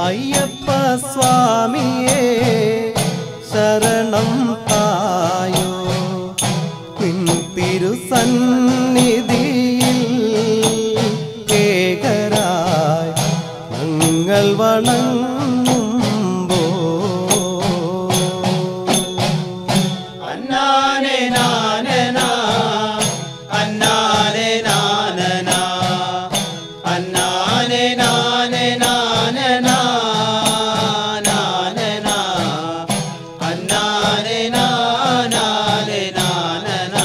അയ്യപ്പ സ്വാമിയെ ശരണം തായോ നിൻ തിരുസന്നിധിയിൽ ഏകരായി ഞങ്ങൾ വണങ്ങുമ്പോ അന്നാനെ നാനനാ അന്നാനെ നാനനാ അന്നാനെ നാനെ നാനനാ നാനനാ അന്നാനെ നാനാനെ നാനനാ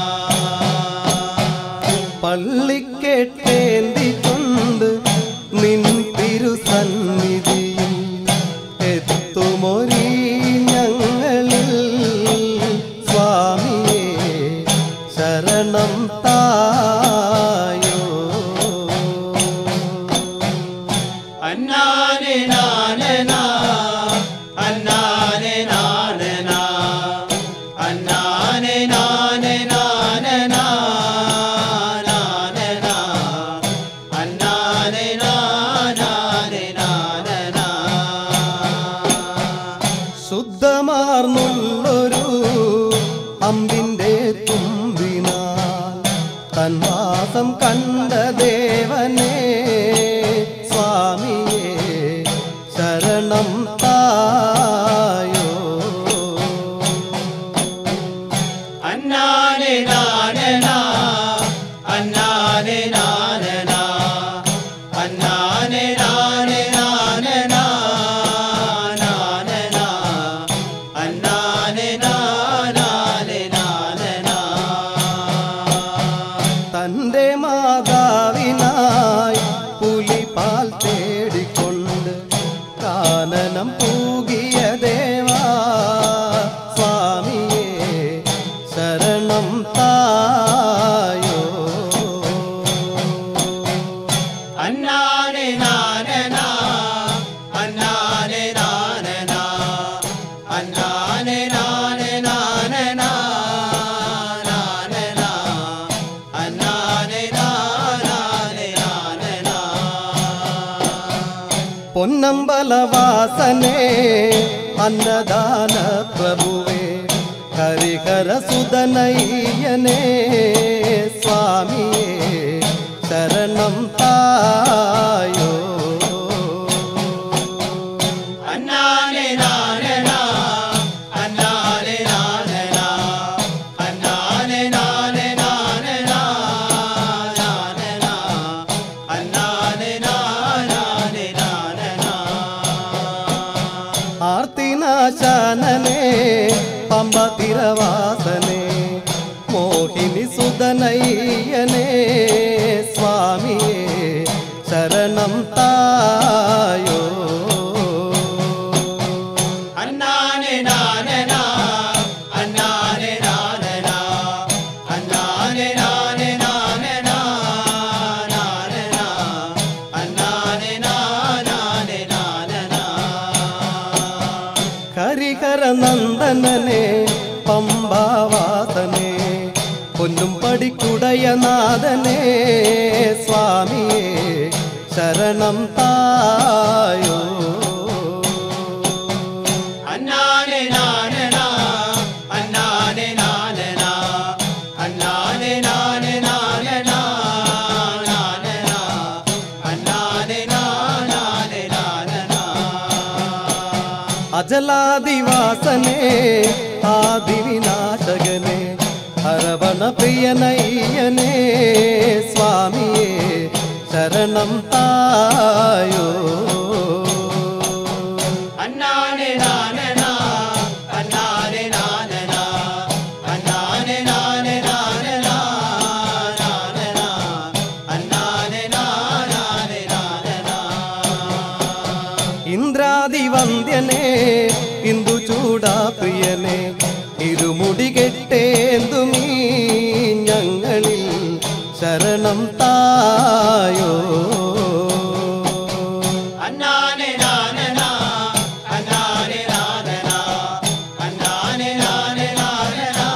പള്ളിക്കെട്ടേന്തി കൊണ്ട് നിൻ തിരുസന്നിധിയിൽ എത്തുമൊരീ ഞങ്ങളിൽ സ്വാമിയെ ശരണം തായോ അന്നാനെ നാനനാ അന്നാനെ നാനനാ അന്നാനെ നാനെ നാനനാ നാനനാ അന്നാനെ നാനാനെ നാനനാ ശുദ്ധമാർന്നുള്ളൊരു അമ്പിന്റെ തുമ്പിനാൽ തൻവാസം കണ്ട ദേവനെ സ്വാമിയെ ശരണം തായോ അന്നാനെ നാനനാ അന്നാനെ നാനനാ അന്നാനെ നാനെ നാനനാ നാനനാ അന്നാനെ നാനാനെ നാനനാ തന്റെ മാതാവിനായി പുലിപാൽ തേടിക്കൊണ്ട് കാനനം പൂകിയ ദേവാ സ്വാമിയെ ശരണം തായോ അന്നാനെ നാനനാ അന്നാനെ നാനനാ അന്നാനെ നാനെ നാനനാ നാനനാ അന്നാനെ നാനാനെ നാനനാ പൊന്നമ്പലവാസനെ അന്നദാന പ്രഭുവേ ഹരിഹര സുതനയ്യനെ സ്വാമിയെ ശരണം തായോ അന്നാനെ നാനനാ അന്നാനെ നാനനാ അന്നാനെ നാനെ നാനനാ നാനനാ അന്നാനെ നാനാനെ നാനനാ ആർത്തിനാശാനനെ പമ്പ തിരവാസനെ മോഹിനി സുതനയ്യനെ സ്വാമിയെ ശരണം തായോ അന്നാനെ നാനനാ അന്നാനെ നാനനാ അന്നാനെ നാനെ നാനനാ നാനനാ അന്നാനെ നാനാനെ നാനനാ ഹരിഹര നന്ദനനെ പമ്പാവാസനെ പൊന്നും പടിക്കുടയനാഥനെ സ്വാമിയെ ശരണം തായോ അന്നാനെ നാനനാ അന്നാനെ നാനനാ അന്നാനെ നാനെ നാനനാ നാനനാ അന്നാനെ നാനാനെ നാനനാ അജലാദിവാസനെ ആദിവിനാശകനെ ഹരവണ പ്രിയനയ്യനെ സ്വാമിയെ ശരണം തായോ അന്നാനെ നാനനാ അന്നാനെ നാനനാ അന്നാനെ നാനെ നാനനാ നാനനാ അന്നാനെ നാനാനെ നാനനാ ഇന്ദ്രാദിവന്ദ്യനെ ഇന്ദു ചൂടാ പ്രിയനെ ഇരുമുടി കെട്ടേന്തുമീ ഞങ്ങളിൽ ശരണം തായോ അന്നാനെ നാനനാ അന്നാനെ നാനനാ അന്നാനെ നാനെ നാനനാ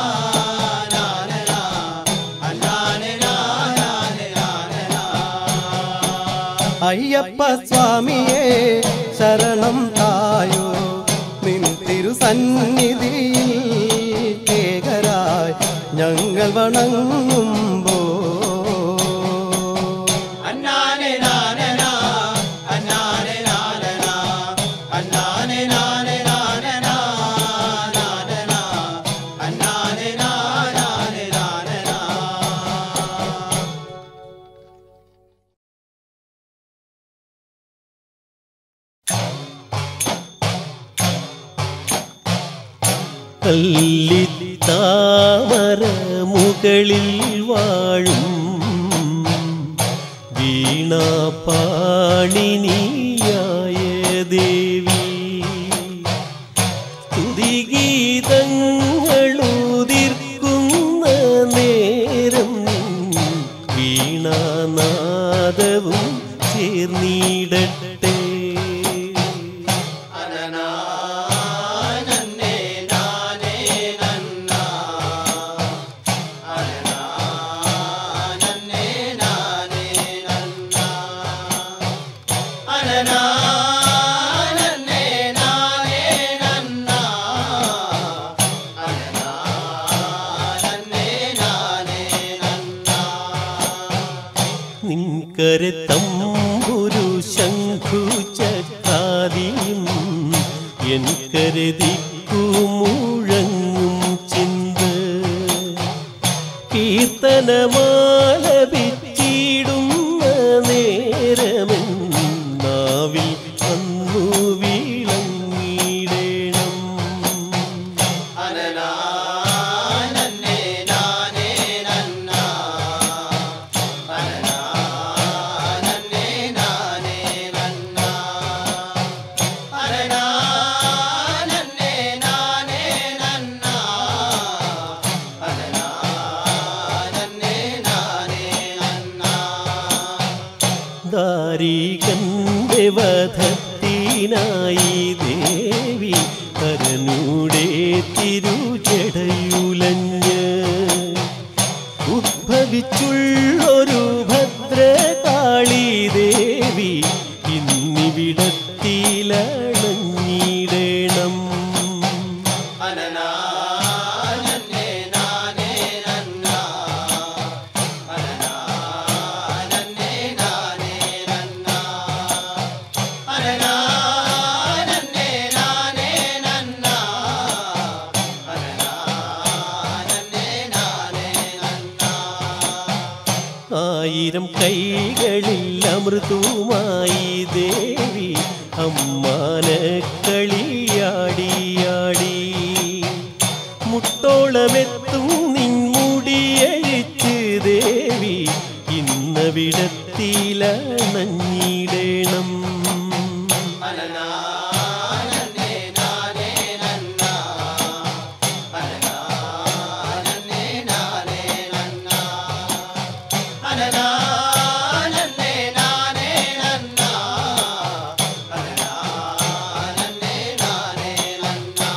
നാനനാ അന്നാനെ നാനാനെ നാനനാ അയ്യപ്പ സ്വാമിയെ ശരണം തായോ നിൻ തിരുസന്നിധിയിൽ ഏകരായി ഞങ്ങൾ വണങ്ങുമ്പോ അന്നാനെ നാനനാ അന്നാനെ നാനനാ അന്നാനെ നാനെ നാനനാ നാനനാ അന്നാനെ നാനാനെ നാനനാ കല്ലിത്താമര മുകളിൽ വാഴും വീണാപാണിനിയായ ദേവി സ്തുതിഗീതങ്ങളുതിർക്കുന്ന നേരം വീണാനാദവും ചേർന്നിടട്ടെ നന്നേ നാനേ നന്നാ നന്നേ നാനേ നന്നാ അനനാ നന്നേ നാനേ നന്നാ അനനാ നന്നേ നാനേ നന്നാ നിൻകരെ തമ്പുരു ശംഖു ചക്കാതിയും എൻ കരുതിക്കു മുഴങ്ങും ചിന്ത കീർത്തനമാലപിച്ചിടുന്ന നേരമെൻ നാവിൽ അന്നു വീളങ്ങിടണം അനനാ നന്നേ നാനേ നന്നാ അനനാ നന്നേ നാനേ നന്നാ അനനാ നന്നേ നാനേ നന്നാ അനനാ നന്നേ നാനേ നന്നാ ദാരികന്റെ വധത്തിനായി ദേവി കരനൂടെ തിരുചടയുലഞ്ഞ് ഉദ്ഭവിച്ചുള്ളൊരു ഭദ്രകാളി ദേവി ഇന്നിവിടത്തിലണഞ്ഞിടണം അനനാ നന്നേ നാനേ നന്നാ അനനാ നന്നേ നാനേ നന്നാ അനനാ നന്നേ നാനേ നന്നാ അനനാ നന്നേ നാനേ നന്നാ ആയിരം കൈകളിൽ അമൃതുമായി ദേവി അമ്മാന കളിയാടിയാടി മുട്ടോളമെത്തും നിൻമുടിയഴിച്ച് ദേവി ഇന്നവിടത്തിലണഞ്ഞിടണം അനനാ നന്നേ നാനേ നന്നാ അനനാ നന്നേ നാനേ നന്നാ അനനാ നന്നേ നാനേ നന്നാ അനനാ നന്നേ നാനേ നന്നാ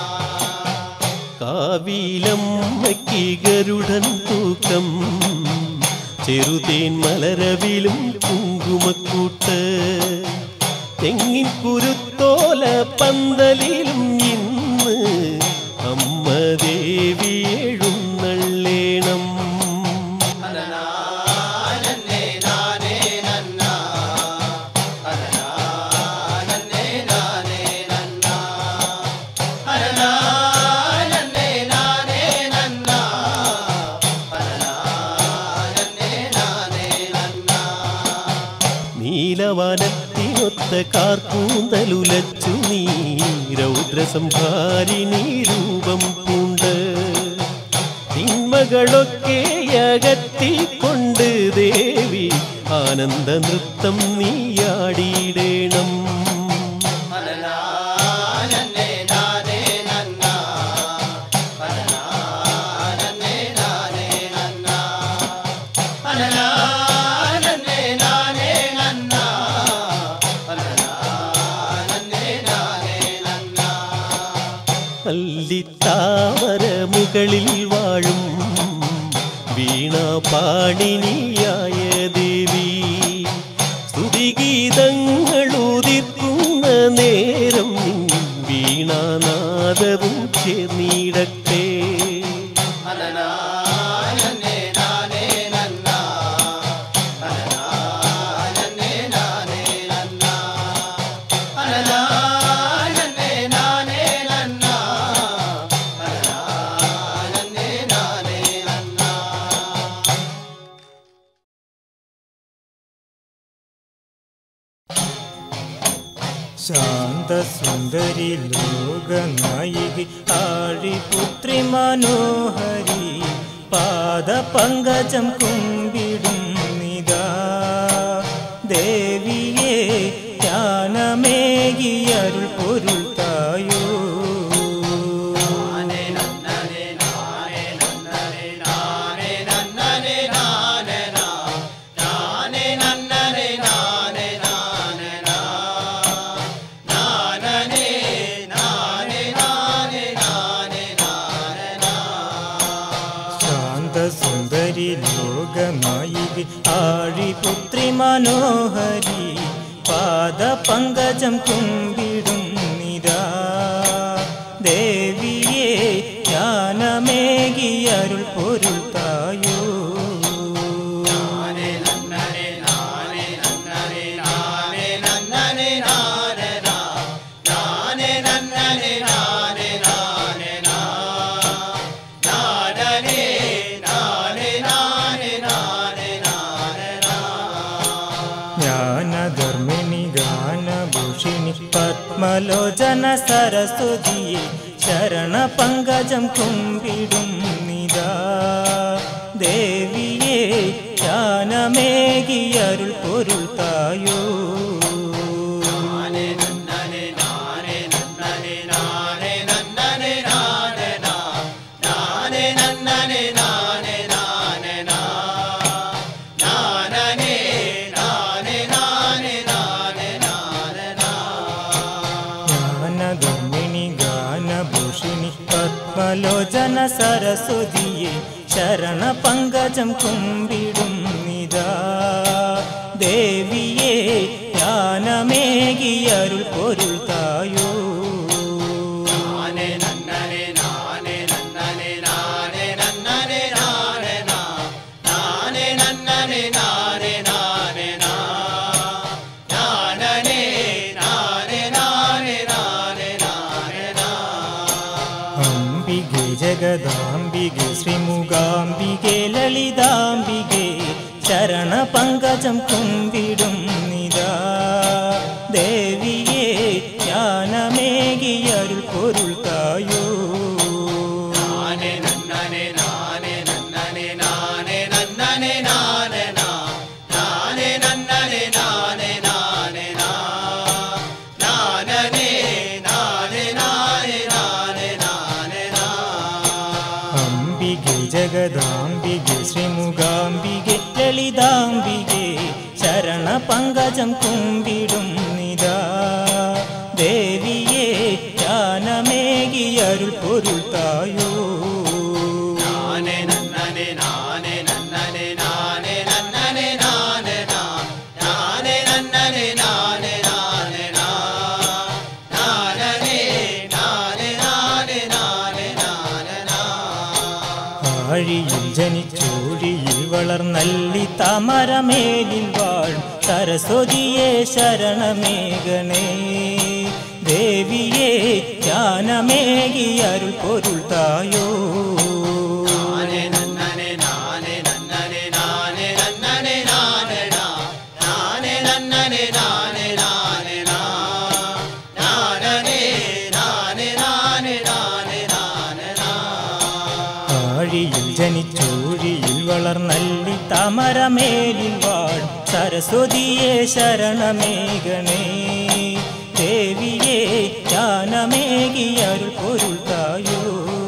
കാവിലമ്മയ്ക്ക് ഗരുഡൻ തൂക്കം ചെറുതേൻ മലരവിലും കുങ്കുമക്കൂട്ട് തെങ്ങിൻ കുരുത്തോല പന്തലിലും ഇന്ന് അമ്മ ദേവി എഴുന്നള്ളേണം അനനാ നന്നേ നാനേ നന്നാ അനനാ നന്നേ നാനേ നന്നാ അനനാ നന്നേ നാനേ നന്നാ അനനാ നന്നേ നാനേ നന്നാ നീലവനത്തിനൊത്ത കാർക്കൂന്തലുലച്ചു നീ രൗദ്രസംഹാരിണി രൂപം പൂണ്ട് തിന്മകളൊക്കെ അകറ്റിക്കൊണ്ട് ദേവി ആനന്ദ നൃത്തം നീയാടിയിടേണം അനനാ നന്നേ നാനേ നന്നാ അനനാ നന്നേ നാനേ നന്നാ അനനാ നന്നേ നാനേ നന്നാ അനനാ നന്നേ നാനേ നന്നാ അല്ലിത്താമര മുകളിൽ വാഴും വീണ പാണിനിയായ ദേവി സ്തുതിഗീത ചേർന്നിടട്ടെ നന്നേ നാനേ നന്നാ നന്നേ നാനേ നന്നാ നന്നേ നാനേ നന്നാ നന്നേ നാനേ നന്നാ ശാന്തസുന്ദരി ലോകനായികി ആഴിപുത്രി മനോഹരി പാദപങ്കജം കുമ്പിടും നിതാ ദേവിയെ ജ്ഞാനമേകിയരുൾ പൊരുൾ തായോ ശാന്തസുന്ദരി ലോകനായികി ആഴിപുത്രി മനോഹരി പാദപങ്കജം കുമ്പിടും നിതാ ദേവിയെ ജ്ഞാനമേകിയരുൾ പൊരുൾ തായോ ജ്ഞാനധർമ്മിണി ഗാനഭൂഷിണി പത്മലോചന സരസ്വതിയെ ശരണ പങ്കജം കുമ്പിടും നിതാ ദേവിയെ ജ്ഞാനമേകിയരുൾ പൊരുൾ തായോ ജ്ഞാനധർമ്മിണി ഗാനഭൂഷിണി പത്മലോചന സരസ്വതിയെ ശരണ പങ്കജം കുമ്പിടും നിതാ ദേവിയെ ജ്ഞാനമേകിയരുൾ പൊരുൾ തായോ അംബികെ ജഗദാംബികെ ശ്രീമുഖാംബികെ ലളിതാംബികെ ശരണ പങ്കജം കുമ്പിടും നിതാ ദേവിയെ ജ്ഞാനമേകിയരുൾ പൊരുൾ തായോ അംബികെ ജഗദാംബികെ ശ്രീമുഖാംബികെ ലളിതാംബികെ ശരണ പങ്കജം കുമ്പിടും നിതാ ദേവിയെ ജ്ഞാനമേകിയരുൾ പൊരുൾ തായോ ആഴിയിൽ ജനിച്ചോഴിയിൽ വളർന്നല്ലി താമരമേലിൽ വാഴും സരസ്വതിയെ ശരണമേഘനേ ദേവിയെ ജ്ഞാനമേകിയരുൾ പൊരുൾ തായോ ആഴിയിൽ ജനിച്ചോഴിയിൽ വളർന്നല്ലി താമരമേലിൽ വാഴും സരസ്വതിയെ ശരണമേഘനേ ദേവിയെ ജ്ഞാനമേകിയരുൾ പൊരുൾ തായോ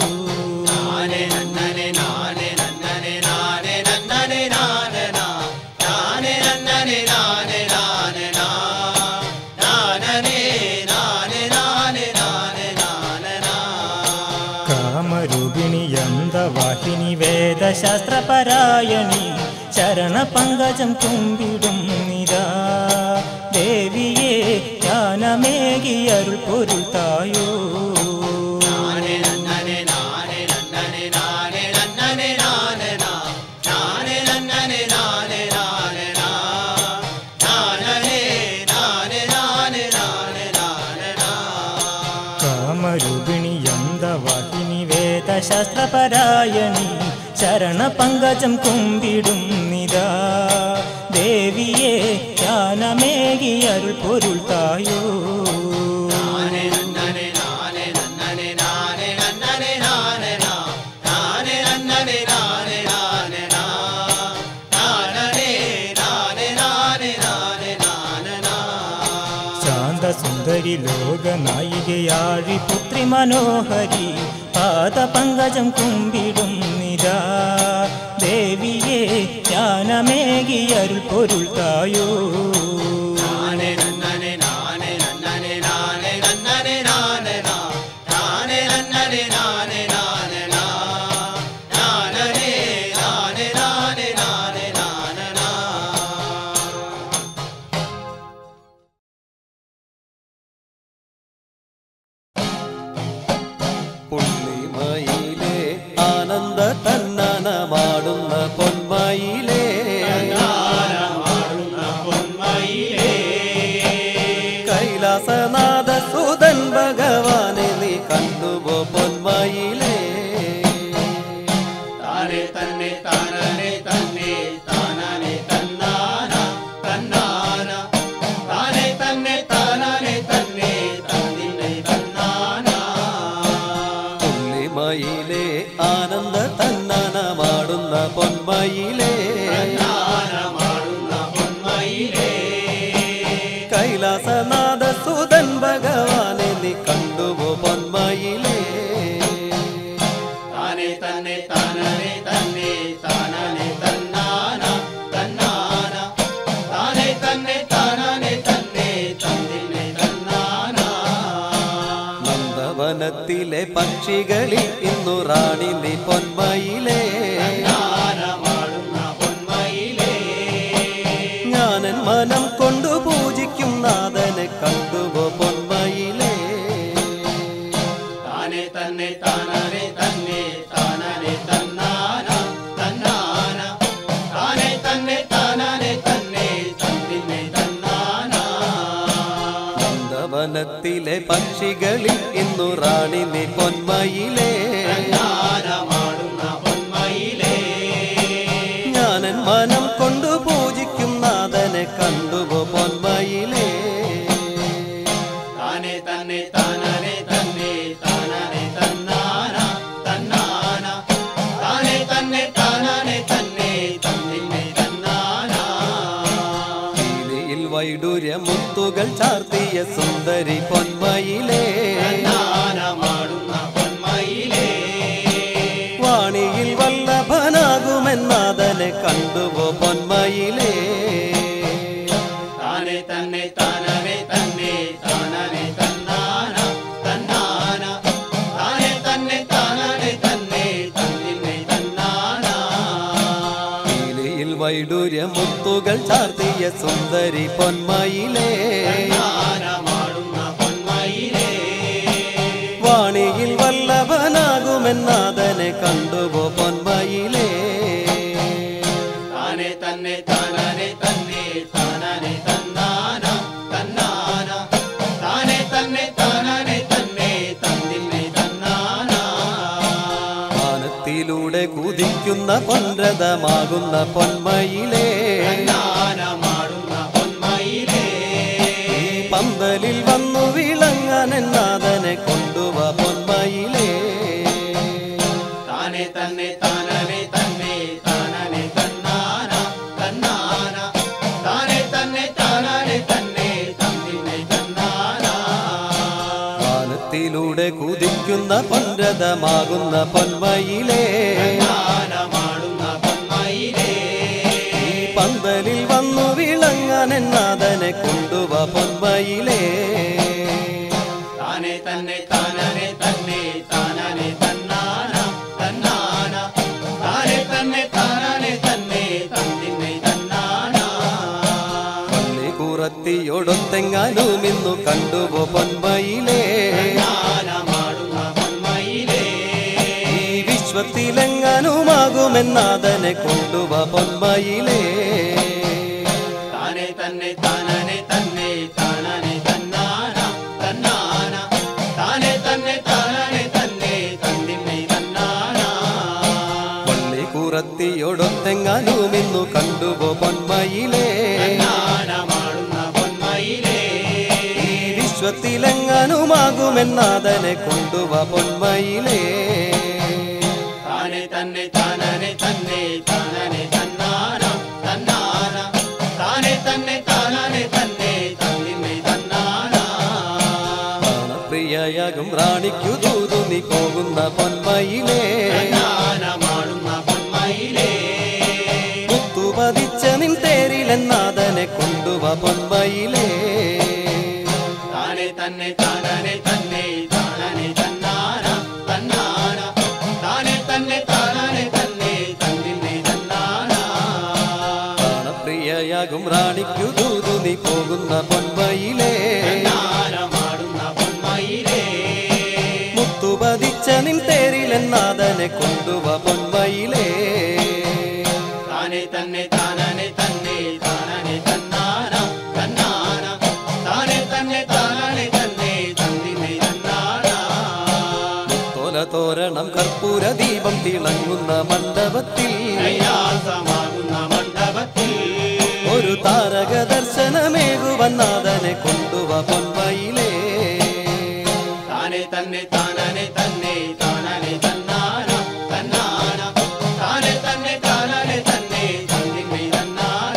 കാമരൂപിണി യന്തവാഹിനി വേദശാസ്ത്രപരായണി ശരണപങ്കജം കുമ്പിടും നിതാ ദേവിയെ ജ്ഞാനമേകിയരുൾ പൊരുൾ തായോ ശാസ്ത്രപരായണി ശരണ പങ്കജം കുമ്പിടും നിതാ ദേവിയെ ജ്ഞാനമേകി അരുൾ പൊരുൾ തായോ നാനേ നന്നനെ നാനേ നന്നനെ നാനേ നന്നനെ നാനേ നാ നാനേ നന്നനെ നാനേ നാനേ നാ നാനനേ നാനേ നാനേ നാനേ നാനനാ ശാന്തസുന്ദരി ലോകനായികയാഴി പുത്രി മനോഹരി പാദപങ്കജം കുമ്പിടും നിതാ ദേവിയെ ജ്ഞാനമേകി അരുൾ പൊരുൾ തായോ നാനേ നന്നനെ നാനേ നന്നനെ നാനേ നന്നനെ നാനേ നാ നാനേ നന്നനെ നാനേ നാനേ നാ നാനനേ നാനേ നാനേ നാനേ നാനനാ പുള്ളിമയിലേ ആനന്ദ തന്നനമാടുന്ന പൊന്മയിലേ കൈലാസനാഥ സുതൻ ഭഗവാനെ നീ കണ്ടുപോ പൊന്മയിലേ താനെ തന്നെ താനനെ തന്നെ താനനെ തന്നാന തന്നാന താനെ തന്നെ താനനെ തന്നെ തന്നിനെ തന്നാന പുള്ളിമയിലേ ആനന്ദ തന്നനമാടുന്ന പൊന്മയിലേ താനമാടുന്ന പൊന്മയിലേ കൈലാസനാഥ സുതൻ ഭഗവാനെ നീ കണ്ടുപോ പൊന്മയിലേ താനെ തന്നെ താനനെ തന്നെ താനനെ തന്നാന തന്നാന താനെ തന്നെ താനനെ തന്നെ തന്നിനെ തന്നാന നന്ദവനത്തിലെ പക്ഷികളിൽ ഇന്നു റാണി നീ പൊന്മയിലേ ജ്ഞാനമാടുന്ന പൊന്മയിലേ ഞാനൻ മനം കൊണ്ടു പൂജിക്കും നാഥനെ കണ്ടുപോ പൊന്മയിലേ താനെ തന്നെ താനനെ തന്നെ താനനെ തന്നാന തന്നാന താനെ തന്നെ താനനെ തന്നെ തന്നിനെ തന്നാന നന്ദവനത്തിലെ പക്ഷികളിൽ ഇന്നു റാണി നീ പൊന്മയിലേ ജ്ഞാനമാടുന്ന പൊന്മയിലേ ഞാനൻ മനം കൊണ്ടു പൂജിക്കും നാഥനെ കണ്ടുപോ പൊന്മയിലേ താനെ തന്നെ താനനെ തന്നെ താനനെ തന്നാന തന്നാന താനെ തന്നെ താനനെ തന്നെ തന്നിനെ തന്നാന പീലിയിൽ വൈഡൂര്യ മുത്തുകൾ ചാർത്തിയ സുന്ദരി പൊന്മയിലേ ജ്ഞാനമാടുന്ന പൊന്മയിലേ വാണിയിൽ വല്ലഭനാകുമെന്നാഥനെ കണ്ടുപോ പൊന്മയിലേ താനെ തന്നെ താനനെ തന്നെ താനനെ തന്നാന തന്നാന താനെ തന്നെ താനനെ തന്നെ തന്നിനെ തന്നാന പീലിയിൽ വൈഡൂര്യ മുത്തുകൾ ചാർത്തിയ സുന്ദരി പൊന്മയിലേ ജ്ഞാനമാടുന്ന പൊന്മയിലേ വാണിയിൽ വല്ലഭനാകുമെന്നാഥനെ കണ്ടുപോ പൊന്മയിലേ താനെ തന്നെ താനനെ തന്നെ താനനെ തന്നാന തന്നാന താനെ തന്നെ താനനെ തന്നെ തന്നിനെ തന്നാന വാനത്തിലൂടെ കുതിക്കുന്ന പൊൻരഥമാകുന്ന പൊന്മയിലേ ജ്ഞാനമാടുന്ന പൊന്മയിലേ ഈ പന്തലിൽ വന്നു വിളങ്ങാനെന്നാഥനെ കൊണ്ടുവാ പൊന്മയിലേ താനെ തന്നെ താനനെ തന്നെ താനനെ തന്നാന തന്നാന താനെ തന്നെ താനനെ തന്നെ തന്നിനെ തന്നാന വാനത്തിലൂടെ കുതിക്കുന്ന പൊൻരഥമാകുന്ന പൊന്മയിലേ ജ്ഞാനമാടുന്ന പൊന്മയിലേ ഈ പന്തലിൽ വന്നു വിളങ്ങാനെന്നാഥനെ കൊണ്ടുവാ പൊന്മയിലേ താനെ തന്നെ താനനെ തന്നെ താനനെ തന്നാന തന്നാന താനെ തന്നെ താനനെ തന്നെ തന്നിനെ തന്നാന പള്ളി കുറത്തിയൊടൊത്തെങ്ങാനും ഇന്നു കണ്ടുപോ പൊന്മയിലേ ജ്ഞാനമാടുന്ന പൊന്മയിലേ ഈ വിശ്വത്തിലെങ്ങാനുമാകുമെന്നാഥനെ കൊണ്ടുവാ പൊന്മയിലേ താനെ തന്നെ താനനെ തന്നെ താനനെ തന്നാന തന്നാന താനെ തന്നെ താനനെ തന്നെ തന്നിനെ തന്നാന വിശ്വത്തിലെങ്ങനുമാകുമെന്നാഥനെ കൊണ്ടുവ പൊന്മയിലേ താനെ തന്നെ താനനെ തന്നെ താനനെ തന്നാന തന്നാന താനെ തന്നെ താനനെ തന്നെ തന്നിന്നെ തന്നാന പ്രിയയാകും റാണിക്കു തൂതു നീ പോകുന്ന പൊന്മയിലേ തന്നാനമാടുന്ന പൊന്മയിലേ മുത്തുപതിച്ച നിൻ തേരിലെന്നാഥനെ കൊണ്ടുവ പൊന്മയിലേ താനെ തന്നെ താനനെ തന്നെ താനനെ തന്നാന തന്നാന താനെ തന്നെ താനനെ തന്നെ തന്നിന്നെ തന്നാന പ്രിയയാകും റാണിക്കു തൂതു നീ പോകുന്ന പൊന്മയിലേ തന്നാനമാടുന്ന പൊന്മയിലേ മുത്തുപതിച്ച നിൻ തേരിലെന്നാഥനെ കൊണ്ടുവ പൊന്മയിലേ താനെ തന്നെ താനനെ തന്നെ താനനെ തന്നാന തന്നാന താനെ തന്നെ താനനെ തന്നെ തന്നിനെ തന്നാന തോല തോരണം കർപ്പൂര ദീപം തിളങ്ങുന്ന മണ്ഡപത്തിൽ കൈലാസമാകുന്ന മണ്ഡപത്തിൽ ഒരു താരക ദർശനമേകുവന്നാഥനെ കൊണ്ടുവ പൊന്മയിലേ താനെ തന്നെ താനനെ തന്നെ താനനെ തന്നാന തന്നാന താനെ തന്നെ താനനെ തന്നെ തന്നിനെ തന്നാന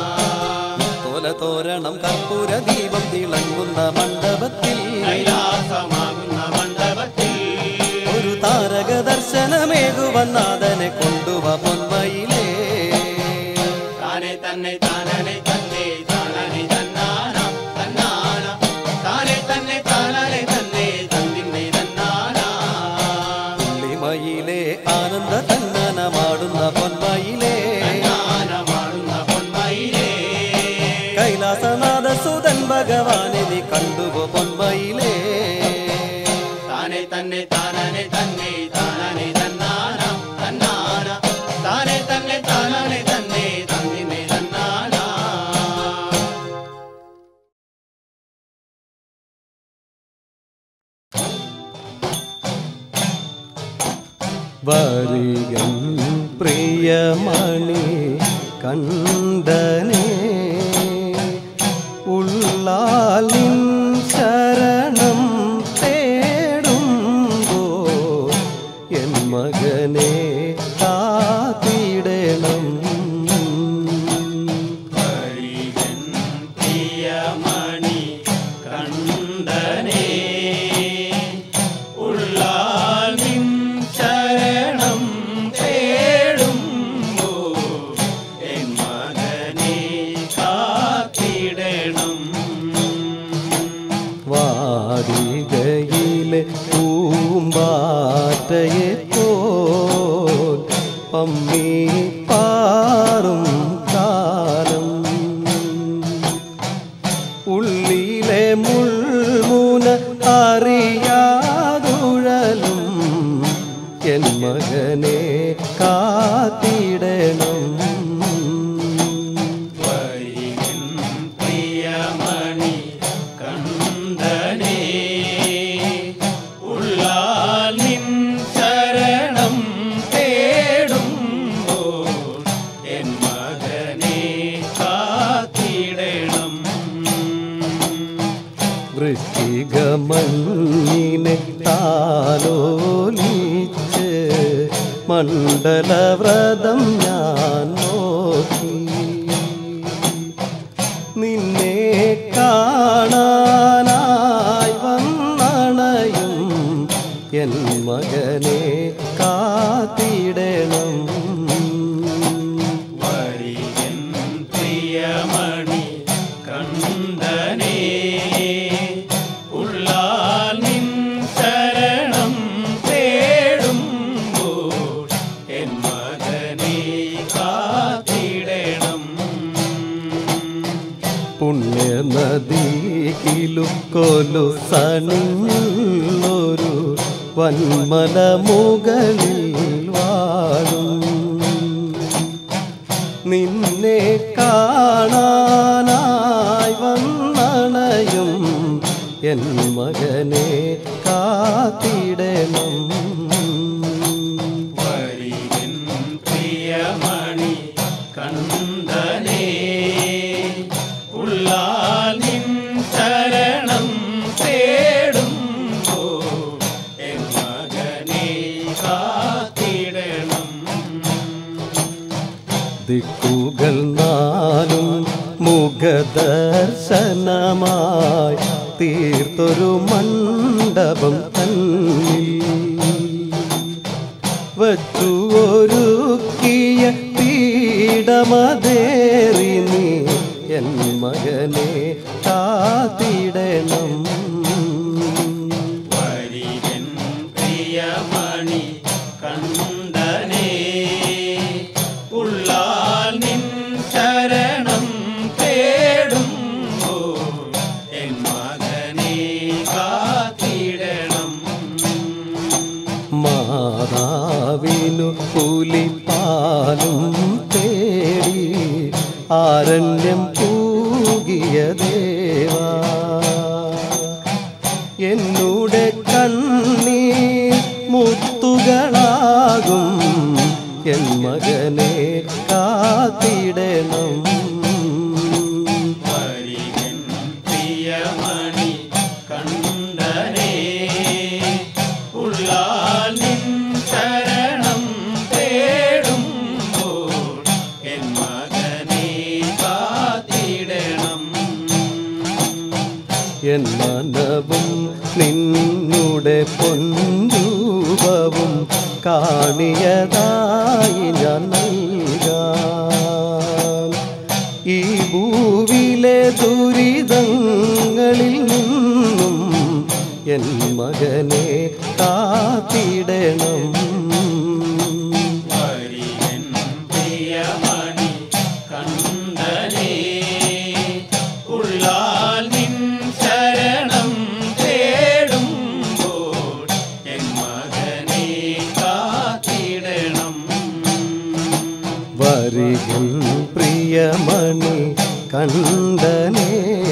തോല തോരണം കർപ്പൂര ദീപം തിളങ്ങുന്ന മണ്ഡപത്തിൽ കൈലാസമാകുന്ന മണ്ഡപത്തിൽ ഒരു താരക ദർശനമേകുവന്നാഥനെ കൊണ്ടുവ പൊന്മയിലേ താനെ തന്നെ താനനെ തന്നെ താനനെ തന്നാന തന്നാന താനെ തന്നെ താനനെ തന്നെ തന്നിനെ തന്നാന പുള്ളിമയിലേ ആനന്ദ തന്നനമാടുന്ന പൊന്മയിലേ ജ്ഞാനമാടുന്ന പൊന്മയിലേ കൈലാസനാഥ സുതൻ ഭഗവാനെ നീ കണ്ടുപോ പൊന്മയിലേ താനെ തന്നെ താനനെ തന്നെ താനനെ തന്നാന തന്നാന താനെ തന്നെ താനനെ തന്നെ തന്നിനെ തന്നാന വരികൻ പ്രിയമണി കണ്ടനേ ഉള്ളാലിൻ ശരണം തേടുമ്പോ എൻ മകനെ കാത്തിടണം ഹരികൻ പ്രിയമണി കണ്ടനേ ഉള്ളാൽ നിൻ ശരണം തേടുമ്പോ എൻ മകനെ കാത്തിടണം വാടികയിലെ പൂമ്പാറ്റയെ പോൽ പമ്മി പാറും കാലം ഉള്ളിലെ മുൾമുന അറിയാതുഴലും എൻ മകനെ കാത്തിടണം വരികൻ പ്രിയമണി കണ്ടനേ ഉള്ളാൽ നിൻ ശരണം തേടുമ്പോൾ എൻ മകനെ കാത്തിടണം വൃശ്ചികമഞ്ഞിനെ താലോലിച്ച് മണ്ഡലവ്രതം ഞാൻ നോക്കി നിന്നെ കാണാനായി വന്നണയും എൻ മകനെ കാത്തിടണം വരികൻ പ്രിയമണി കണ്ടനേ ഉള്ളാൽ നിൻ ശരണം തേടുമ്പോൾ എൻ മകനെ കാത്തിടണം പുണ്യനദിയിലുക്കൊലു സണിഞ്ഞൊരു വന്മല മുകളിൽ വാഴും നിന്നെ കാണാനായി വന്നണയും എൻ മകനെ കാത്തിടണം വരികൻ പ്രിയമണി കണ്ടനേ ഉള്ളാൽ നിൻ ശരണം മുഖദർശനമായി തീർത്തൊരു മണ്ഡപം തന്നിൽ വച്ചു ഒരുക്കിയ പീഡമതേറി നീ എൻ മകനെ കാത്തിടണം വരികൻ പ്രിയമണി കണ്ടനേ ഉള്ളാൽ നിൻ ശരണം തേടുമ്പോ എൻ മകനെ കാത്തിടണം മാതാവിനു പുലിപ്പാലും തേടി ആരണ്യം പൂകിയ ദേവാ എന്നൂടെ കണ്ണീർ മുത്തുകളാകും എൻ മകനെ കാത്തിടണം വരികൻ പ്രിയമണി കണ്ടനേ ഉള്ളാൽ നിൻ ശരണം തേടുമ്പോൾ എൻ മകനെ കാത്തിടണം എൻ മനവും നിന്നുടെ പൊൻരൂപവും കാണിയതായി ഞാൻ നൽകാം ഈ ഭൂവിലെ ദുരിതങ്ങളിൽ നിന്നും എൻ മകനെ കാത്തിടണം വരികൻ പ്രിയമണി കണ്ടനേ ഉള്ളാൽ നിൻ ശരണം തേടുമ്പോൾ എൻ മകനെ കാത്തിടണം വരികിൽ പ്രിയമണി കണ്ടനേ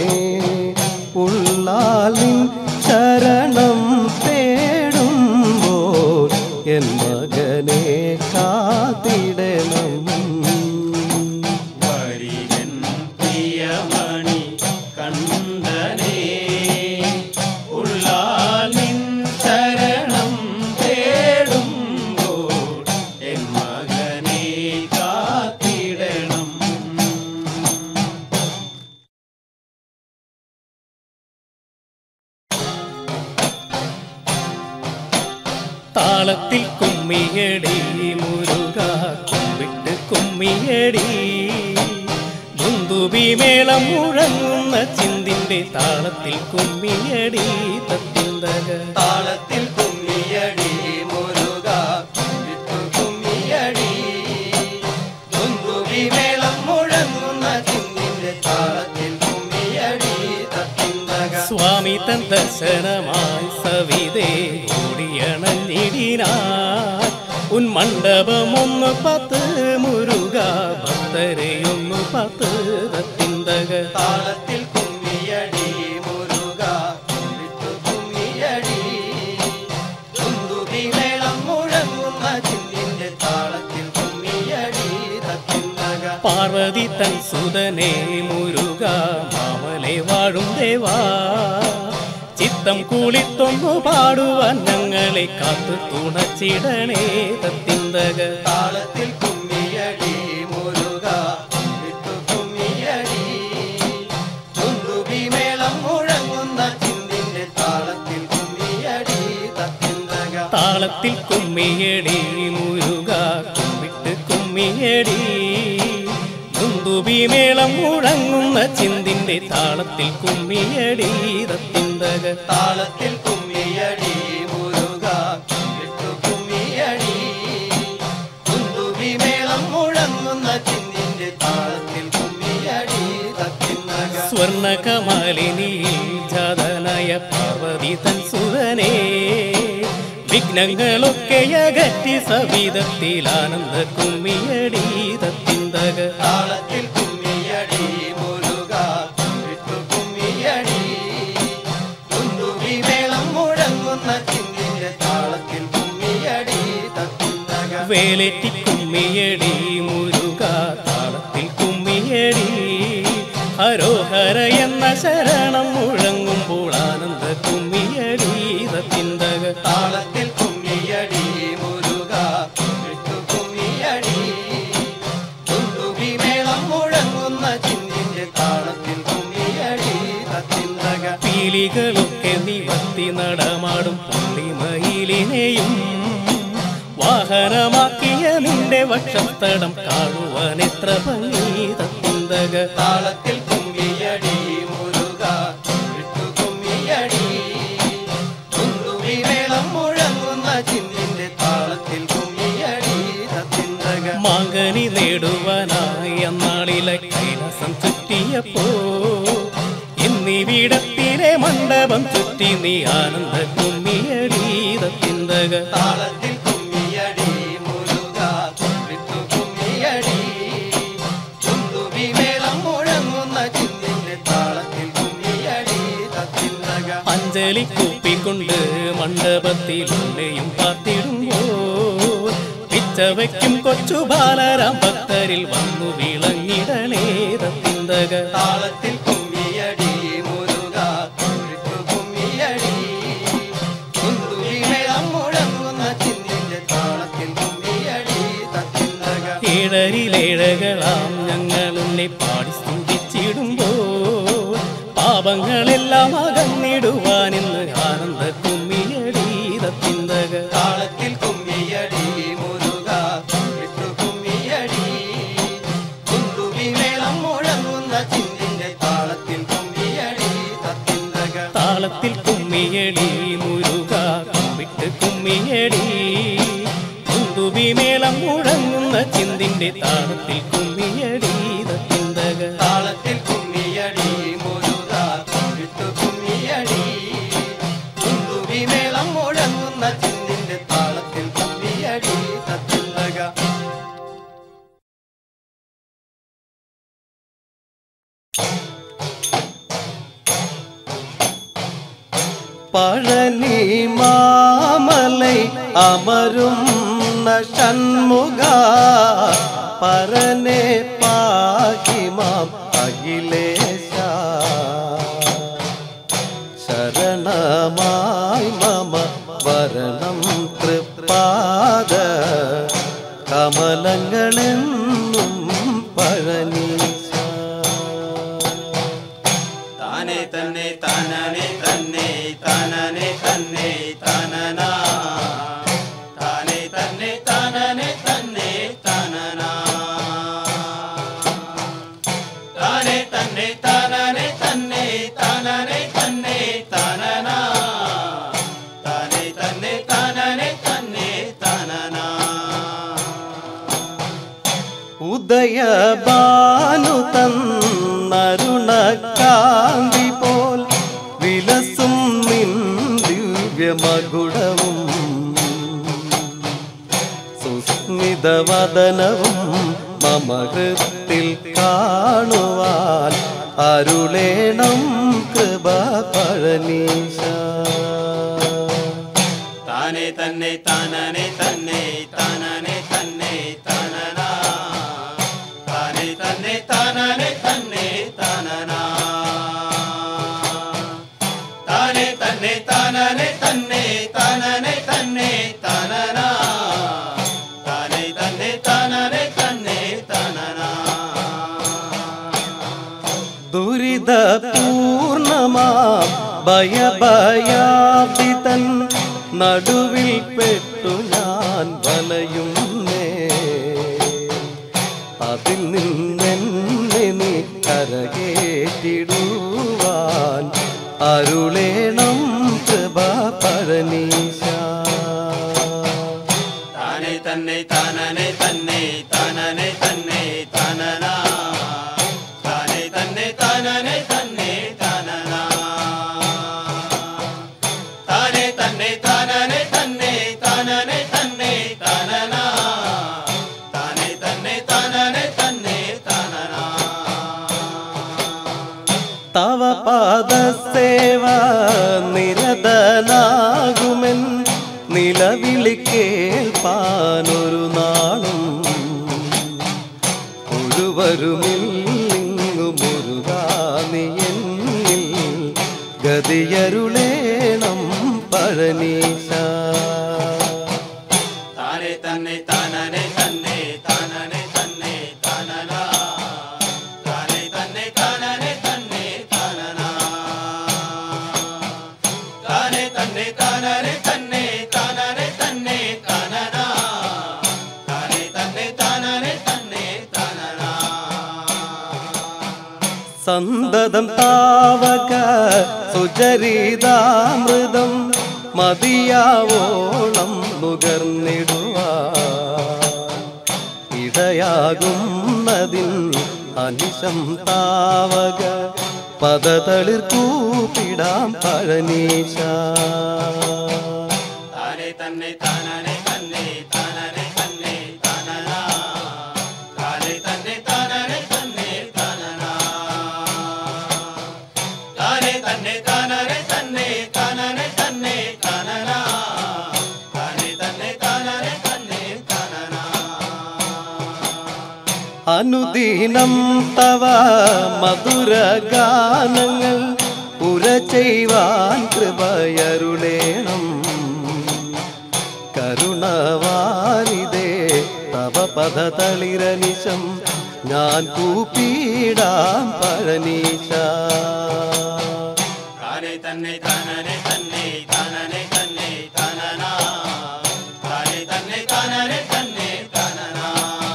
ഉള്ളാലിൻ ശരണം തേടുമ്പോൾ എൻ മകനെ കാത്തിടണം വരികൻ പ്രിയമണി കണ്ടനേ ഉള്ളാൽ നിൻ ശരണം തേടുമ്പോൾ എൻ മകനെ കാത്തിടണം താളത്തിൽ കുമ്മിയടി മുരുക കുമ്പിട്ട് കുമ്മിയടി ദുന്ദുബി മേളം മുഴങ്ങുന്ന ചിന്തിന്റെ താളത്തിൽ കുമ്മിയടി തത്തിന്തക താളത്തിൽ കുമ്മിയടി മുരുക വിട്ടു കുമ്മിയടി തുന്തുവി മേളം മുഴങ്ങുന്ന ചിന്തിന്റെ താളത്തിൽ കുമ്മിയടി തത്തിന്തക സ്വാമി തൻ ദർശനമായി സവിതേ ഓടിയണഞ്ഞിടിനാൻ ഉൻ മണ്ഡപമൊന്ന് പത്ത് മുരുക ഭക്തരെയൊന്നു പത്ത് തത്തിന്തക താളത്തിൽ കുമ്മിയടി മുരുക വിട്ടു കുമ്മിയടി തുന്തുവി മേളം മുഴങ്ങുന്ന ചിന്തിന്റെ താളത്തിൽ കുമ്മിയടി തത്തിന്തക പാർവതി തൻ സുതനെ മുരുക മാമലെ വാഴും ദേവാ ചിത്തം കുളിത്തൊന്നു പാടുവാൻ ഞങ്ങളെ കാത്തു തുണച്ചിടണേ തത്തിന്തക താളത്തിൽ കുമ്മിയടി മുരുക വിട്ടു കുമ്മിയടി തുന്തുബി മേളം മുഴങ്ങുന്ന ചിന്തിന്റെ താളത്തിൽ കുമ്മിയടി തത്തിന്തക താളത്തിൽ കുമ്മിയടി മുരുക കുമ്മിട്ട് കുമ്മിയടി ദുന്ദുബി മേളം മുഴങ്ങുന്ന ചിന്തിന്റെ താളത്തിൽ കുമ്മിയടി തത്തിന്തക താളത്തിൽ കുമ്മിയടി മുരുക വിട്ടു കുമ്മിയടി തുന്തുബി മേളം മുഴങ്ങുന്ന ചിന്തിന്റെ താളത്തിൽ കുമ്മിയടി തത്തിന്തക സ്വർണകമാലിനി ജാതനായ പാർവതി തൻ സുതനേ വിഘ്നങ്ങളൊക്കെ അകറ്റി സവിധത്തിൽ ആനന്ദ കുമ്മിയടി തത്തിന്തക താളത്തിൽ കുമ്മിയടി മുരുക വിട്ടു കുമ്മിയടി തുന്തുവി മേളം മുഴങ്ങുന്ന ചിന്തിന്റെ താളത്തിൽ കുമ്മിയടി തത്തിന്തക വേലെറ്റി കുമ്മിയടി മുരുക താളത്തിൽ കുമ്മിയടി ഹരോഹര എന്ന ശരണം മുഴങ്ങുമ്പോൾ ആനന്ദ കുമ്മിയടി തത്തിന്തക താളത്തിൽ കുമ്മിയടി മുരുക വിട്ടു കുമ്മിയടി തുന്തുവി മേളം മുഴങ്ങുന്ന ചിന്തിന്റെ താളത്തിൽ പീലികളൊക്കെ നിവർത്തി നടമാടും പുള്ളിമയിലിനെയും വാഹനമാക്കിയ നിന്റെ വക്ഷത്തടം കാണുവാൻ എത്ര ഭംഗീതത്തിന്തക താളത്തിൽ കുമ്മിയടി മുരുക വിട്ടു കുമ്മിയടി കുന്തുവി മേളം മുഴങ്ങുന്ന ചിന്തിന്റെ താളത്തിൽ കുമ്മിയടി തത്തിന്തക മാങ്കനി നേടുവാനായി അന്നാളിലെ കൈലാസം ചുറ്റിയപ്പോ ഇന്നിവിടത്തിലെ മണ്ഡപം ചുറ്റി നീ ആനന്ദ കുമ്മിയടീതത്തിന്തക താളത്തിൽ കുമ്മിയടി മുരുക വിട്ടു കുമ്മിയടി കുന്തുവി മേളം മുഴങ്ങുന്ന ചിന്തിന്റെ താളത്തിൽ കുമ്മിയടി തത്തിന്തക അഞ്ജലി കൂപ്പിക്കൊണ്ട് മണ്ഡപത്തിലുള്ളയും പാത്തിടുമ്പോ പിച്ചവയ്ക്കും കൊച്ചു ബാലരാം ഭക്തരിൽ വന്നു വിളങ്ങിടണേതത്തിന്തക താളത്തിൽ കുമ്മിയടി മുരുക വിട്ടു കുമ്മിയടി കുന്തുവി മേളം മുഴങ്ങുന്ന ചിന്തിന്റെ താളത്തിൽ കുമ്മിയടി തത്തിന്തക ഏഴരിലേഴകളാം ഞങ്ങളുന്നെ പാടി സ്തുതിച്ചിടുമ്പോ പാപങ്ങളെല്ലാം അകന്നിടുവാനിന്ന് ആനന്ദ കുമ്മിയടീതത്തിന്തക താളത്തിൽ കുമ്മിയടി മുരുക വിട്ടു കുമ്മിയടി കുന്തുവി മേളം മുഴങ്ങുന്ന ചിന്തിന്റെ താളത്തിൽ കുമ്മിയടി തത്തിന്തക താളത്തിൽ കുമ്മിയടി മുരുക കുമ്പിട്ട് കുമ്മിയടി കുന്തുബി മേളം മുഴങ്ങുന്ന ചിന്തിന്റെ താളത്തിൽ കുമ്മിയടി തത്തിന്തക താളത്തിൽ കുമ്മിയടി മുരുക വിട്ടു കുമ്മിയടി കുന്തുവി മേളം മുഴങ്ങുന്ന ചിന്തിന്റെ താളത്തിൽ കുമ്മിയടി തത്തിന്തക பழனி மாமலை அமரும் ஷண்முகா பரனே பாகிமாம் அகிலேஷா ശരണമായി മമ വരണം തൃപ്പാദ കമലങ്ങളെന്നും പഴനീശ താനെ തന്നെ താനനെ തന്നെ താനനെ തന്നെ താനനാ താനെ തന്നെ താനനെ തന്നെ താനനാ താനെ തന്നെ താനനെ തന്നെ താനനെ തന്നെ താനനാ താനെ തന്നെ താനനെ തന്നെ താനനാ ഉദയബാനു തന്നരുണകാന്തി പോൽ വിലസും നിൻ ദിവ്യമകുടവും സുസ്മിതവദനവും മമ ഹൃത്തിൽ കാണുവാൻ അരുളേണം കൃപ പഴനീശ താനെ തന്നെ താനനെ തന്നെ താനനെ തന്നെ താനനാ താനെ തന്നെ താനനെ തന്നെ താനനാ താനെ തന്നെ താനനെ തന്നെ താനനെ തന്നെ താനനാ താനെ തന്നെ താനനെ തന്നെ താനനാ ദുരിതപൂർണമാ ഭയഭയാദിതൻ നടുവിൽ പെട്ടു ഞാൻ വലയുന്നേ അതിൽ നിന്നെന്നെ നീ കരകേറ്റിടുവാൻ അരുളേണം കൃപ പഴനീശ താനെ തന്നെ താനനെ തന്നെ താനനെ തന്നെ താനനാ താനെ തന്നെ താനനെ തന്നെ താനനാ താനെ തന്നെ താനനെ തന്നെ താനനെ തന്നെ താനനാ താനെ തന്നെ താനനെ തന്നെ താനനാ തവ പാദസേവ നിരതനാകുമെൻ നിലവിളി കേൾപ്പാനൊരു നാളും ഒഴുവരുമില്ലിങ്ങു മുരുകാനി എന്നിൽ ഗതിയരുളേണം പഴനീശ താനെ തന്നെ താനനെ തന്നെ താനനെ തന്നെ താനനാ താനെ തന്നെ താനനെ തന്നെ താനനാ സന്തതം താവക സുചരിതാമൃതം മതിയാവോളം നുകർന്നിടുവാ ഇടയാകുന്നതിൻ അനിശം താവക പദതളിർ കൂപ്പിടാം പഴനീശ താനെ തന്നെ താനനെ തന്നെ താനനെ തന്നെ താനനാ താനെ തന്നെ താനനെ തന്നെ താനനാ താനെ തന്നെ താനനെ തന്നെ താനനെ തന്നെ താനനാ താനെ തന്നെ താനനെ തന്നെ താനനാ അനുദീനം തവ മധുര ഗാനങ്ങൾ ഉര ചെയ്യുവാൻ കൃപയരുളേണം കരുണവാരിതേ തവ പദതളിരനിശം ഞാൻ കൂപ്പിടാം പഴനീശ താനെ തന്നെ താനനെ തന്നെ താനനെ തന്നെ താനനാ താനെ തന്നെ താനനെ തന്നെ താനനാ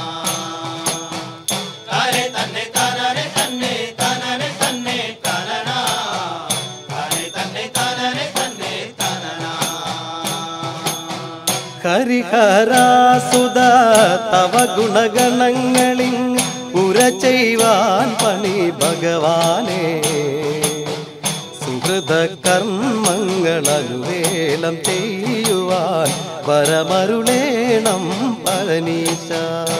താനെ തന്നെ താനനെ തന്നെ താനനെ തന്നെ താനനാ താനെ തന്നെ താനനെ തന്നെ താനനാ ഹരിഹരാസുത തവ ഗുണഗണങ്ങളിൽ ഉര ചെയ്യുവാൻ പണി ഭഗവാനെ സുഹൃത കർമ്മങ്ങൾ അനുവേലം ചെയ്യുവാൻ പരമരുളേണം പഴനീശ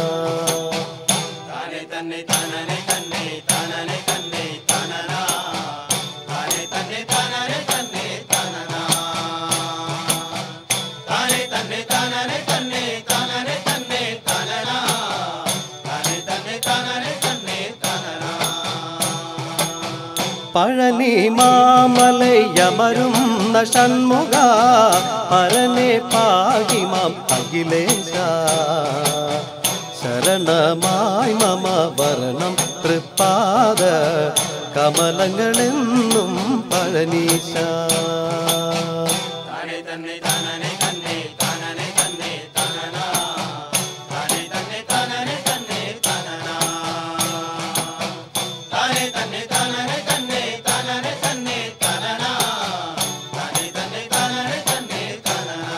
താനെ തന്നെ താനനെ തന്നെ താനനെ തന്നെ താനനാ താനെ തന്നെ താനനെ തന്നെ താനനാ താനെ തന്നെ താനനെ തന്നെ താനനെ തന്നെ താനനാ താനെ തന്നെ താനനെ തന്നെ താനനാ പഴനി മാമലയമരുന്ന ഷൺമുഖ പരനെ പാകിമാം അഖിലേശ ശരണമായി മമ വരണം തൃപ്പാദ കമലങ്ങളെന്നും പഴനീശ താനെ തന്നെ താനനെ തന്നെ താനനെ തന്നെ താനനാ താനെ തന്നെ താനനെ തന്നെ താനനാ താനെ തന്നെ താനനെ തന്നെ താനനെ തന്നെ താനനാ താനെ തന്നെ താനനെ തന്നെ താനനാ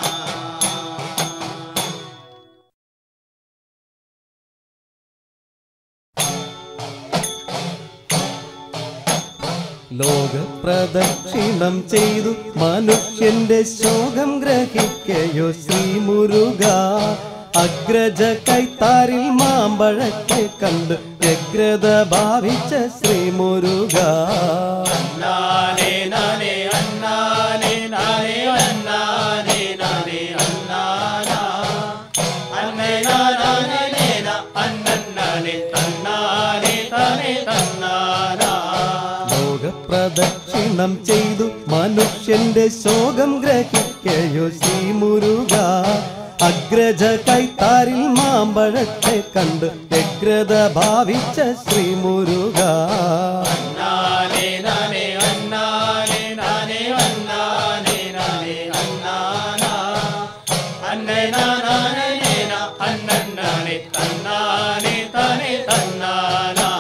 ലോകപ്രദക്ഷിണം ചെയ്തു മനുഷ്യന്റെ ശോകം ഗ്രഹിക്കയോ ശ്രീമുരുക അഗ്രജ കൈത്താരിൽ മാമ്പഴക്കെ കണ്ട് വ്യഗ്രത ഭാവിച്ച ശ്രീമുരുക നാനേ നാനേ അന്നാനേ നാനേ അന്നാനേ നാനേ അന്നാനാ അന്നേ നാനാനേ നേന അന്നന്നാനേ തന്നാനേ താനേ തന്നാനാ ലോകപ്രദക്ഷിണം ചെയ്തു മനുഷ്യന്റെ ശോകം ഗ്രഹിക്കയോ ശ്രീമുരുക അഗ്രജ കൈത്താരിൽ മാമ്പഴത്തെ കണ്ട് വ്യഗ്രത ഭാവിച്ച ശ്രീമുരുക നാനേ നാനേ അന്നാനേ നാനേ അന്നാനേ നാനേ അന്നാനാ അന്നേ നാനാനേ നേന അന്നന്നാനേ തന്നാനേ താനേ തന്നാനാ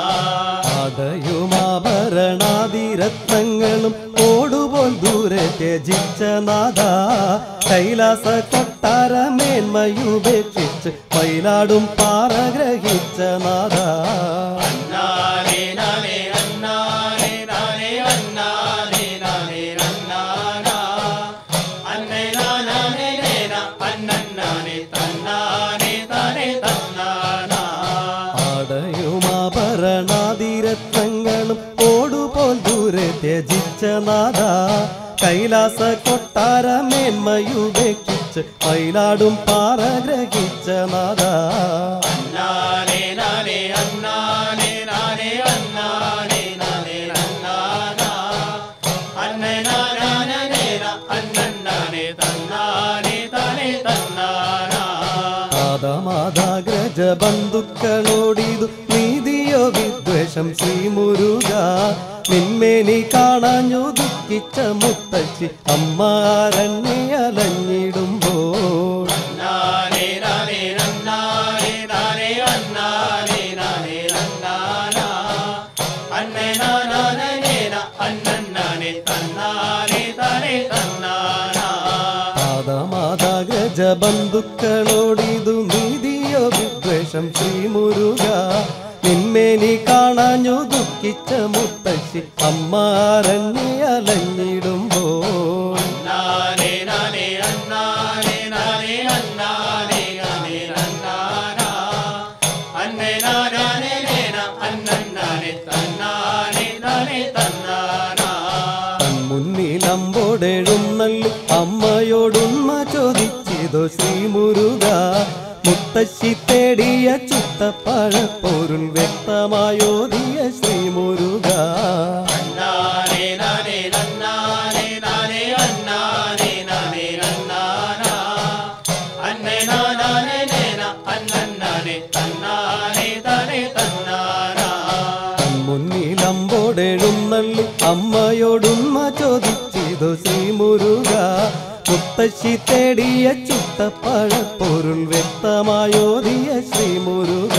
ആദയുമാഭരണാതിരത്നങ്ങളും ഓടുപോൽ ദൂരെ ത്യജിച്ച നാഥ കൈലാസ കൊട്ടാരമേന്മയുപേക്ഷിച്ച് മയിലാടും പാറ ഗ്രഹിച്ച നാഥ നാനേ നാനേ അന്നാനേ നാനേ അന്നാനേ നാനേ അന്നാനാ അന്നേ നാനാനേ നേന അന്നന്നാനേ തന്നാനേ താനേ തന്നാനാ ആടയുമാഭരണാതിരത്നങ്ങളും ഓടുപോൽ ദൂരെ ത്യജിച്ച നാഥ കൈലാസ കൊട്ടാരമേന്മയുപേക്ഷിച്ച് മയിലാടും പാറ ഗ്രഹിച്ച നാഥ നാനേ നാനേ അന്നാനേ നാനേ അന്നാനേ നാനേ അന്നാനാ അന്നേ നാനാനേ നേന അന്നന്നാനേ തന്നാനേ താനേ തന്നാനാ ആദമാതാഗ്രജ ബന്ധുക്കളോടിതു നീതിയോ വിദ്വേഷം ശ്രീമുരുക നിന്മേനി കാണാഞ്ഞു ദുഃഖിച്ച മുത്തച്ഛി അമ്മ അരണ്യെ അലഞ്ഞിടുമ്പോൾ നാനേ നാനേ നന്നാനേ നാനേ അന്നാനേ നാനേ നന്നാനാ അന്നേ നാനാ ബന്ധുക്കളോടിതു നീതിയോ വിദ്വേഷം ശ്രീമുരുക നിന്മേനി കാണാഞ്ഞു ദുഃഖിച്ച മുത്തശ്ശി അമ്മ അരഞ്ഞി അലഞ്ഞിടുമ്പോൾ നാനേ നാനേ അന്നാനേ നാനേ അന്നാനേ നാനേ നന്നാനാ അന്നേ നാനാനേ നേന അന്നന്നാനേ തന്നാനേ നാനേ തന്നാനാ തൻ മുന്നിൽ അമ്പോടെഴുന്നള്ളി അമ്മയോടുമ്മ ചോദിച്ചിതോ ശ്രീമുരുക മുത്തശ്ശി തേടിയ ചുത്തപ്പഴപ്പൊരുൾ വ്യക്തമായോദിയ ശ്രീമുരുക നാനേ നാനേ നന്നാനേ നാനേ അന്നാനേ നാനേ നന്നാനാ അന്നേ നാനാനേ നേന അന്നന്നാനേ തന്നാനേ താനേ തന്നാനാ തൻ മുന്നിൽ അമ്പോടെഴുന്നള്ളി അമ്മയോടുമ്മ ചോദിച്ചിതോ ശ്രീമുരുക മുത്തശ്ശി തേടിയ ചുത്തപ്പഴപ്പൊരുൾ വ്യക്തമായോദിയ ശ്രീമുരുക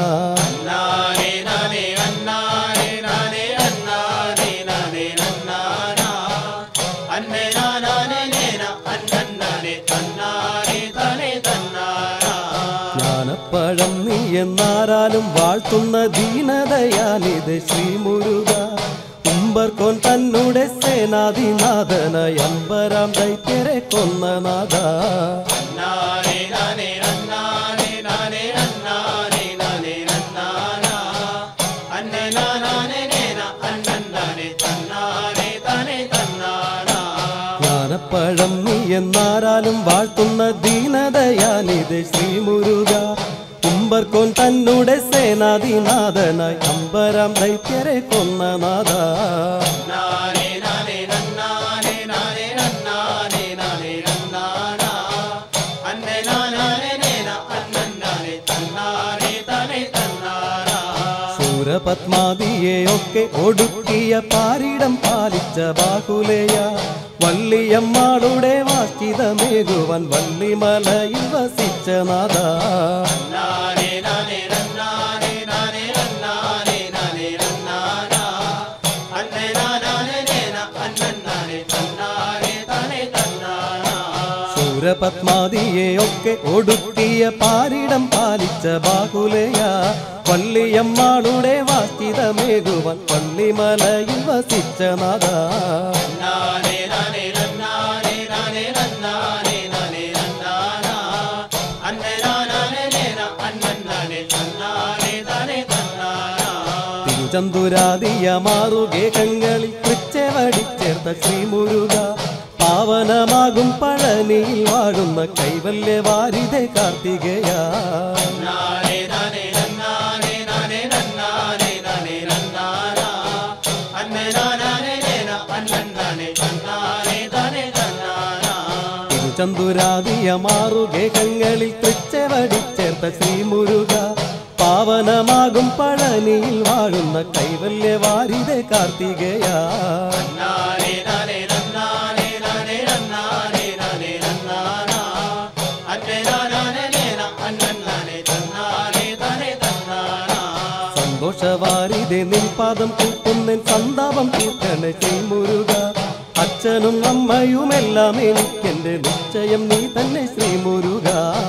നാനേ നാനേ അന്നാനേ നാനേ അന്നാനേ നാനേ നന്നാനാ അന്നേ നാനാനേ നേന അന്നന്നാനേ തന്നാനേ താനേ തന്നാനാ ജ്ഞാനപ്പഴം നീ എന്നാരാലും വാഴ്ത്തുന്ന ദീനതയാലിത് ശ്രീമുരുക ഉമ്പർക്കോൻ തന്നുടെ സേനാധിനാഥനായ അമ്പരാം ദൈത്യരെ കൊന്ന നാഥ നാനേ നാനേ അന്നാനേ നാനേ അന്നാനേ നാനേ നന്നാനാ അന്നേ നാനാനേ നേന അന്നന്നാനേ തന്നാനേ താനേ തന്നാനാ ജ്ഞാനപ്പഴം നീ എന്നാരാലും വാഴ്ത്തുന്ന ദീനതയാലിത് ശ്രീമുരുക ഉമ്പർക്കോൻ തന്നുടെ സേനാധിനാഥനായി അമ്പരാം ദൈത്യരെ കൊന്ന നാഥ നാനേ നാനേ നന്നാനേ നാനേ നന്നാനേ നാനേ നന്നാനാ അന്നേ നാനാനേ നേന അന്നന്നാനേ തന്നാനേ താനേ തന്നാനാ ശൂരപത്മാതിയെയൊക്കെ ഒടുക്കിയ പാരിടം പാലിച്ച ബാഹുലേയ വള്ളിയമ്മാളുടെ വാച്ചിതമേകുവൻ വള്ളിമലയിൽ വസിച്ച നാഥ നാനേ നാനേ നന്നാനേ നാനേ നന്നാനേ നാനേ നന്നാനാ അന്നേ നാനാനേ നേന അന്നന്നാനേ തന്നാനേ താനേ തന്നാനാ ശൂരപത്മാതിയെയൊക്കെ ഒടുക്കിയ പാരിടം പാലിച്ച ബാഹുലേയ വള്ളിയമ്മാളുടെ വാച്ചിതമേകുവൻ വള്ളിമലയിൽ വസിച്ച നാഥ നാനേ നാനേ നന്നാനേ നാനേ നന്നാനേ നാനേ നന്നാനാ അന്നേ നാനാനേ നേന അന്നന്നാനേ തന്നാനേ താനേ തന്നാനാ തിരുചന്തുരാതിയ മാറുകേകങ്ങളിൽ തൃച്ചെവടി ചേർത്ത ശ്രീമുരുക പാവനമാകും പഴനിയിൽ വാഴുന്ന കൈവല്യ വാരിത കാർത്തികയ നാനേ നാനേ നന്നാനേ നാനേ നന്നാനേ നാനേ നന്നാനാ അന്നേ നാനാനേ നേന അന്നന്നാനേ തന്നാനേ താനേ തന്നാനാ തിരുചന്തുരാതിയ മാറുകേകങ്ങളിൽ തൃച്ചെവടി ചേർത്ത ശ്രീമുരുക പാവനമാകും പഴനിയിൽ വാഴുന്ന കൈവല്യ വാരിത കാർത്തികയ നാനേ നാനേ നന്നാനേ നാനേ നന്നാനേ നാനേ നന്നാനാ അന്നേ നാനാനേ നേന അന്നന്നാനേ തന്നാനേ താനേ തന്നാനാ സന്തോഷവാരിതെ നിൻ പാദം കൂട്ടുന്നൻ സന്താപം തീർക്കണ ശ്രീമുരുക അച്ഛനും അമ്മയുമെല്ലാം എനിക്കെന്റെ നിശ്ചയം നീ തന്നെ ശ്രീമുരുക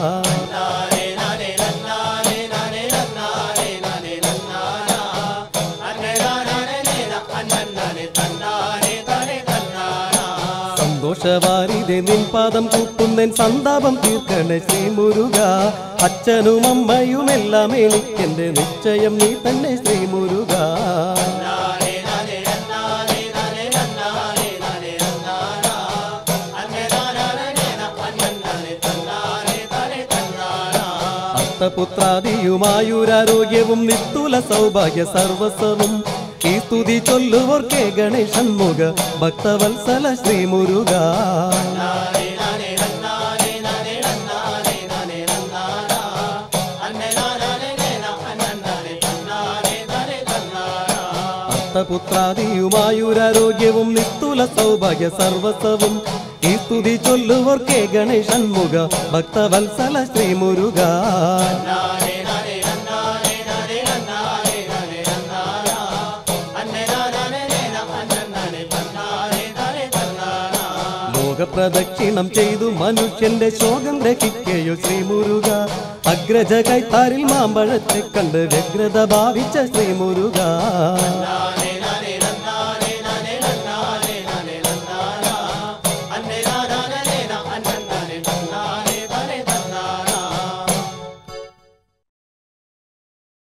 നാനേ നാനേ നന്നാനേ നാനേ നന്നാനേ നാനേ നന്നാനാ അന്നേ നാനാനേ നേന അന്നന്നാനേ തന്നാനേ താനേ തന്നാനാ സന്തോഷവാരിതെ നിൻ പാദം കൂട്ടുന്നൻ സന്താപം തീർക്കണ ശ്രീമുരുക അച്ഛനും അമ്മയുമെല്ലാം എനിക്കെന്റെ നിശ്ചയം നീ തന്നെ ശ്രീമുരുക നാനേ നാനേ നന്നാനേ നാനേ നന്നാനേ നാനേ നന്നാനാ അന്നേ നാനാനേ നേന അന്നന്നാനേ തന്നാനേ താനേ തന്നാനാ അർത്ഥപുത്രാദിയുമായൊരാരോഗ്യവും നിത്തുല സൗഭാഗ്യ സർവസ്വവും ഈ സ്തുതി ചൊല്ലുവോർക്കേ ഗണേശൻ മുഖ ഭക്തവത്സല ശ്രീമുരുക നാനേ നാനേ നന്നാനേ നാനേ നന്നാനേ നാനേ നന്നാനാ അന്നേ നാനാനേ നേന അന്നന്നാനേ തന്നാനേ താനേ തന്നാനാ അർത്ഥപുത്രാദിയുമായൊരാരോഗ്യവും നിത്തുല സൗഭാഗ്യ സർവസ്വവും ഈ സ്തുതി ചൊല്ലുവോർക്കേ ഗണേശൻ മുഖ ഭക്തവത്സല ശ്രീമുരുക നാനേ നാനേ നന്നാനേ നാനേ നന്നാനേ നാനേ നന്നാനാ അന്നേ നാനാനേ നേന അന്നന്നാനേ തന്നാനേ താനേ തന്നാനാ പ്രദക്ഷിണം ചെയ്തു മനുഷ്യന്റെ ശോകം രഹിക്കയോ ശ്രീമുരുക അഗ്രജ കൈത്താരിൽ മാമ്പഴത്തെ കണ്ട് വ്യഗ്രത ഭാവിച്ച ശ്രീമുരുക